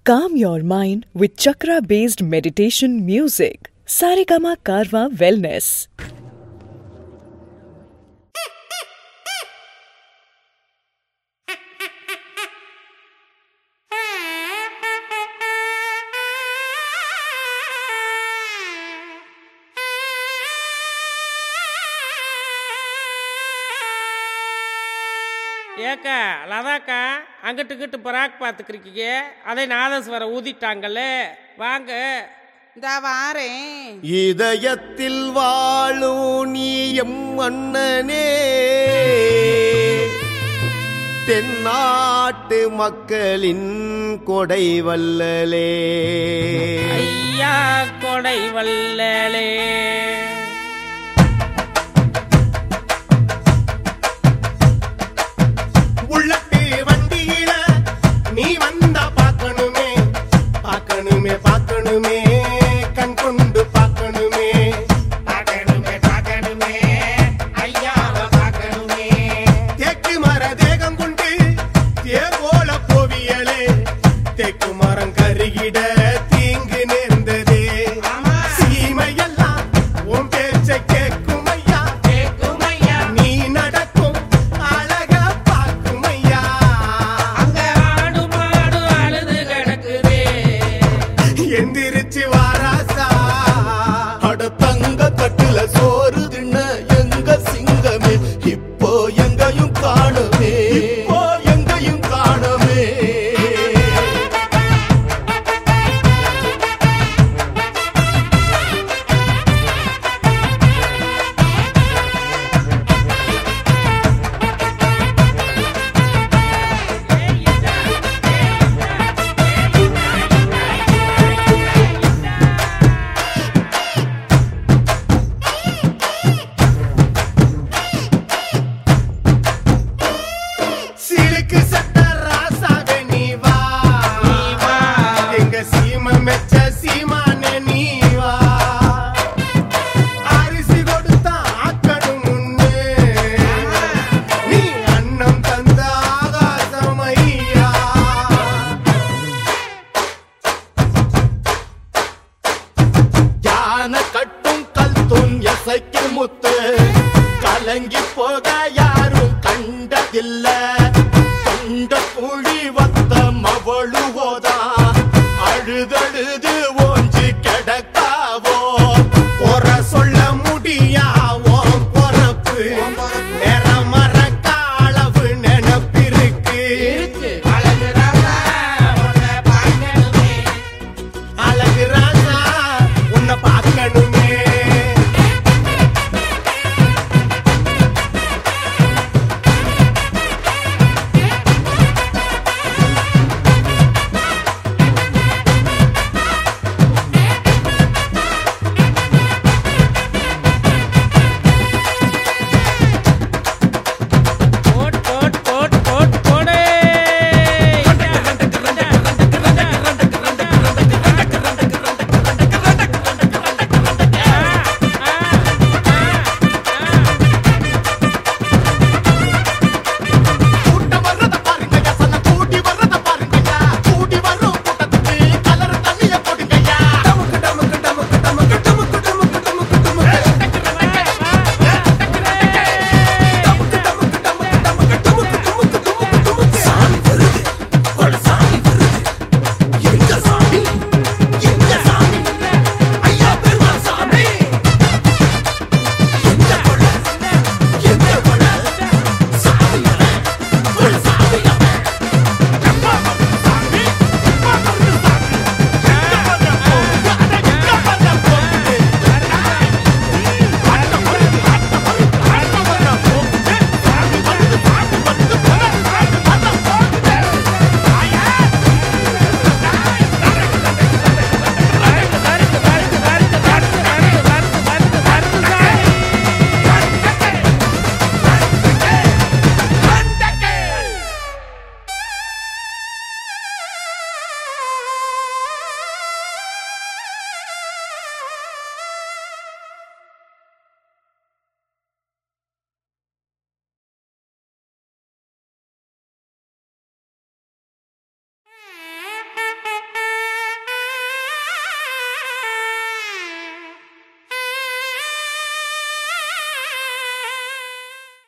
Calm your mind with chakra based meditation music. Saregama Karwa Wellness. ஏக்கா லதாக்கா அங்கிட்டு இங்கிட்டு பராக் பார்த்துக்கிறீங்க அதை நாதஸ்வரம் ஊதிட்டாங்கல்ல வாங்க இந்த வாரேன் இதயத்தில் வாழும் நீ எம் அண்ணனே தென்னாட்டு மக்களின் கொடை வல்லலே ஐயா கொடை வல்லலே உள்ளட்டு வண்டியில நீ வந்தா பார்க்கணுமே பார்க்கணுமே பார்க்கணுமே கண் கொண்டு பார்க்கணுமே பார்க்கணுமே பார்க்கணுமே ஐயாவை பார்க்கணுமே தேக்கு மர தேகம் கொண்டு தேவோல போவியலே தேக்கு மரம் கருகிட தீங்கு நேர்ந்ததே சீமையெல்லாம் உன் பேச்சை கேட்கும் ஐயா கேட்கும் ஐயா நீ நடக்கும் அழக பார்க்கும் ஐயா அங்க ஆடு மாடு அழுது கிடக்குதே எந்திரிச்சு வாராசா அட தங்க தட்டுல சோறு தின்ன எங்க சிங்கமே இப்போ எங்கேயும் காணுமே இப்போ எங்கேயும் காணுமே சிலுக்கு சட்ட ராசாவே நீ வா நீ வா. எங்க சீம மெச்ச சீமானே நீ வா அரிசி கொடுத்தா ஆக்கணும் முன்னே நீ அன்னம் தந்த ஆகாசம் ஐயா யான கட்டும் கல் தூண் எசைக்கு முத்து கலங்கி போக